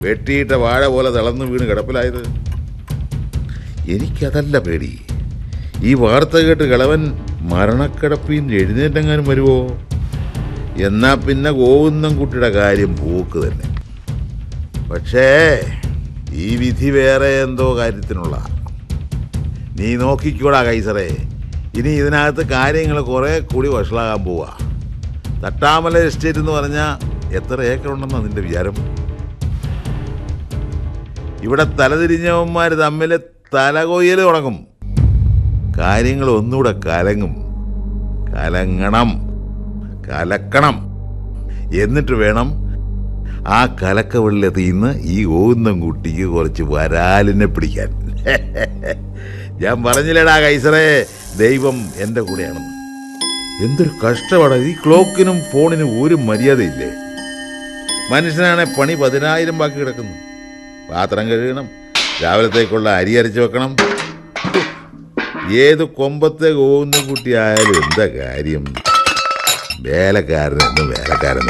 വെട്ടിയിട്ട വാഴ പോലെ തളർന്നു വീണ് കിടപ്പിലായത് എനിക്കതല്ല പേടി ഈ വാർത്ത കേട്ട് കിളവൻ മരണക്കിടപ്പിൽ നിന്ന് എഴുന്നേറ്റെങ്ങാനും വരുമോ എന്നാ പിന്നെ ഗോവിന്ദൻ കുട്ടിയുടെ കാര്യം പോക്ക് തന്നെ പക്ഷേ ഈ വിധി വേറെ എന്തോ കാര്യത്തിനുള്ള നീ നോക്കിക്കോടാ കൈസറേ ഇനി ഇതിനകത്ത് കാര്യങ്ങൾ കുറെ കൂടി വഷളാകാൻ പോവാ തട്ടാമല എസ്റ്റേറ്റ് എന്ന് പറഞ്ഞാൽ എത്ര ഏക്കർ ഉണ്ടെന്നാ നിന്റെ വിചാരം ഇവിടെ തലതിരിഞ്ഞവന്മാർ തമ്മിൽ തലകൊയ്യൽ തുടങ്ങും കാര്യങ്ങൾ ഒന്നുകൂടെ കലങ്ങും കലങ്ങണം കലക്കണം എന്നിട്ട് വേണം ആ കലക്കവെള്ളത്തിൽ നിന്ന് ഈ ഓന്നം കുട്ടിക്ക് കുറച്ച് വരാലിനെ പിടിക്കാൻ ഞാൻ പറഞ്ഞില്ലടാ കൈസറേ ദൈവം എൻ്റെ കൂടെയാണെന്ന് എന്തൊരു കഷ്ടമാണ് ഈ ക്ലോക്കിനും ഫോണിനും ഒരു മര്യാദയില്ലേ മനുഷ്യനാണെ പണി പതിനായിരം ബാക്കി കിടക്കുന്നു പാത്രം കഴുകണം രാവിലത്തേക്കുള്ള അരി അരച്ച് വെക്കണം ഏത് കൊമ്പത്തെ കോവുന്ന കുട്ടിയായാലും എന്താ കാര്യം വേലക്കാരനെന്ന് വേലക്കാരൻ